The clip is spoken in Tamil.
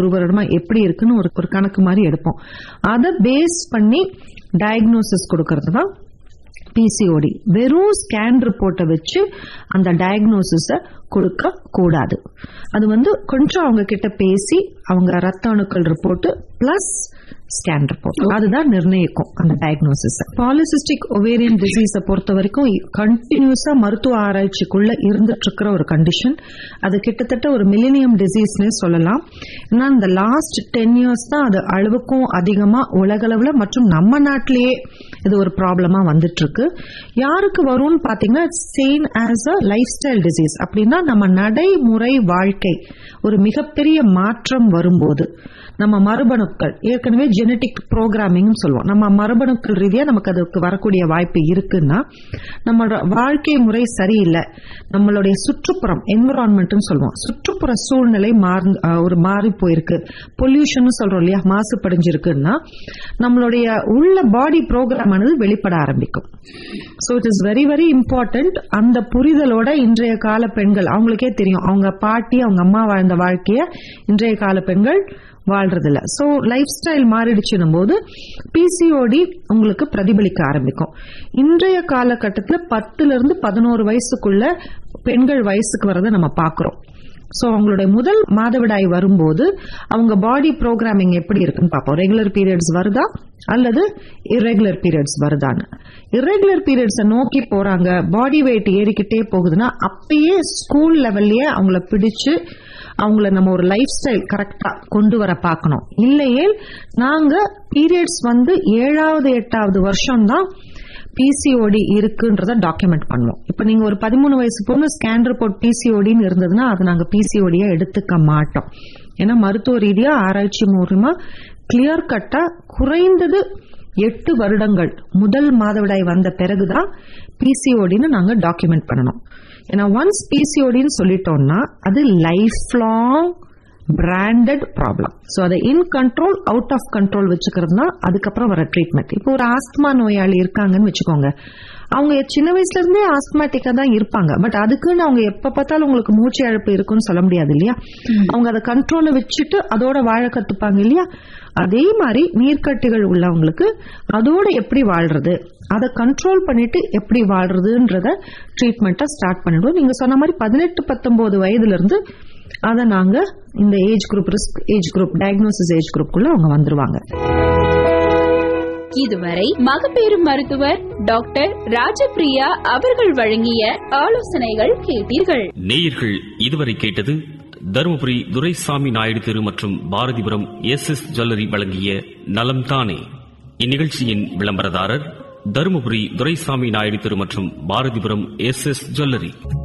ஒரு வருடமா எப்படி இருக்குன்னு ஒரு ஒரு கணக்கு மாதிரி எடுப்போம் அதை பேஸ் பண்ணி டயக்னோசிஸ் கொடுக்கறது தான் பிசிஓடி வெறும் ஸ்கேன் ரிப்போர்ட்டை வச்சு அந்த டயக்னோசிஸ கொடுக்க கூடாது அது வந்து கொஞ்சம் அவங்க கிட்ட பேசி அவங்க ரத்த அணுக்கள் ரிப்போர்ட் பிளஸ் ஸ்கேன் ரிப்போர்ட் அதுதான் நிர்ணயிக்கும் அந்த டயக்னோசிஸ் பாலிசிஸ்டிக் ஒவேரியன் டிசீஸை பொறுத்த வரைக்கும் கண்டினியூஸா மருத்துவ ஆராய்ச்சிக்குள்ள இருந்துட்டு இருக்கிற ஒரு கண்டிஷன் அது கிட்டத்தட்ட ஒரு மில்லினியம் டிசீஸ்னே சொல்லலாம் ஏன்னா இந்த லாஸ்ட் டென் இயர்ஸ் தான் அது அளவுக்கும் அதிகமா உலகளவுல மற்றும் நம்ம நாட்டிலேயே இது ஒரு ப்ராப்ளமா வந்துட்டு இருக்கு யாருக்கு வரும்னு பாத்தீங்கன்னா same as a lifestyle disease அப்படின்னா நம்ம நடைமுறை வாழ்க்கை ஒரு மிகப்பெரிய மாற்றம் வரும்போது நம்ம மரபணுக்கள் ஏற்கனவே ஜெனட்டிக் ப்ரோக்ராமிங் சொல்லுவோம் நம்ம மரபணுக்கள் ரீதியா நமக்கு அதுக்கு வரக்கூடிய வாய்ப்பு இருக்குன்னா நம்மளோட வாழ்க்கை முறை சரியில்லை நம்மளுடைய சுற்றுப்புறம் என்விரான்மெண்ட்னு சொல்லுவோம் சுற்றுப்புற சூழ்நிலை மாறி ஒரு மாறி போயிருக்கு பொல்யூஷன் சொல்றோம் இல்லையா மாசுபடிஞ்சிருக்குன்னா நம்மளுடைய உள்ள பாடி ப்ரோக்ராம் ஆனது வெளிப்பட ஆரம்பிக்கும் so it is very very important அந்த புரிதலோட இன்றைய கால பெண்கள் அவங்களுக்கே தெரியும் அவங்க பாட்டி அவங்க அம்மா வாழ்ந்த வாழ்க்கைய இன்றைய கால பெண்கள் வாழ்றதில்ல ஸோ லைஃப் ஸ்டைல் மாறிடுச்சுன்னும் போது பிசிஓடி உங்களுக்கு பிரதிபலிக்க ஆரம்பிக்கும் இன்றைய காலகட்டத்தில் பத்துல இருந்து பதினோரு வயசுக்குள்ள பெண்கள் வயசுக்கு வரதை நம்ம பார்க்கிறோம் ஸோ அவங்களுடைய முதல் மாதவிடாய் வரும்போது அவங்க பாடி ப்ரோக்ராமிங் எப்படி இருக்குன்னு பார்ப்போம் ரெகுலர் பீரியட்ஸ் வருதா அல்லது இரெகுலர் பீரியட்ஸ் வருதான்னு இரெகுலர் பீரியட்ஸை நோக்கி போறாங்க பாடி வெயிட் ஏறிக்கிட்டே போகுதுன்னா அப்பயே ஸ்கூல் லெவல்லயே அவங்கள பிடிச்சு அவங்கள நம்ம ஒரு லைஃப் ஸ்டைல் கரெக்டா கொண்டு வர பார்க்கணும் இல்லையே நாங்க பீரியட்ஸ் வந்து ஏழாவது எட்டாவது வருஷம் தான் பிசிஓடி இருக்குன்றத டாக்குமெண்ட் பண்ணுவோம் இப்ப நீங்க ஒரு பதிமூணு வயசு பொண்ணு ஸ்கேன் ரிப்போர்ட் பிசிஓடின்னு இருந்ததுன்னா அது நாங்க பிசிஓடியா எடுத்துக்க மாட்டோம் ஏன்னா மருத்துவ ரீதியா ஆராய்ச்சி மூலமா கிளியர் கட்டா குறைந்தது எட்டு வருடங்கள் முதல் மாதவிடாய் வந்த பிறகுதான் பிசிஓடின்னு நாங்க டாக்குமெண்ட் பண்ணணும் ஏன்னா ஒன்ஸ் பிசிஓடின்னு சொல்லிட்டோம்னா அது lifelong branded problem so அதை in control out of control வச்சுக்கிறதுனா அதுக்கப்புறம் வர ட்ரீட்மெண்ட் இப்போ ஒரு ஆஸ்துமா நோயாளி இருக்காங்கன்னு வச்சுக்கோங்க அவங்க சின்ன வயசுல இருந்தே ஆஸ்துமேட்டிக்கா தான் இருப்பாங்க பட் அதுக்குன்னு அவங்க எப்ப பார்த்தாலும் உங்களுக்கு மூச்சு இழப்பு இருக்குன்னு சொல்ல முடியாது இல்லையா அவங்க அதை கண்ட்ரோல வச்சுட்டு அதோட வாழ கத்துப்பாங்க இல்லையா அதே மாதிரி நீர்க்கட்டிகள் உள்ளவங்களுக்கு அதோட எப்படி வாழ்றது அதை கண்ட்ரோல் பண்ணிட்டு எப்படி வாழ்றதுன்றத ட்ரீட்மெண்ட்டை ஸ்டார்ட் பண்ணிடுவோம் நீங்க சொன்ன மாதிரி பதினெட்டு பத்தொன்பது வயதுல இருந்து அதை நாங்க இந்த age group risk age group diagnosis age குரூப்குள்ள அவங்க வந்துருவாங்க இதுவரை மகப்பேறு மருத்துவர் டாக்டர் ராஜபிரியா அவர்கள் வழங்கிய ஆலோசனைகள் கேட்டீர்கள் நேயர்கள் இதுவரை கேட்டது தருமபுரி துரைசாமி நாயுடு தெரு மற்றும் பாரதிபுரம் எஸ் எஸ் ஜுவல்லரி வழங்கிய நலம் தானே இந்நிகழ்ச்சியின் விளம்பரதாரர் தருமபுரி துரைசாமி நாயுடு தெரு மற்றும் பாரதிபுரம் எஸ் எஸ் ஜுவல்லரி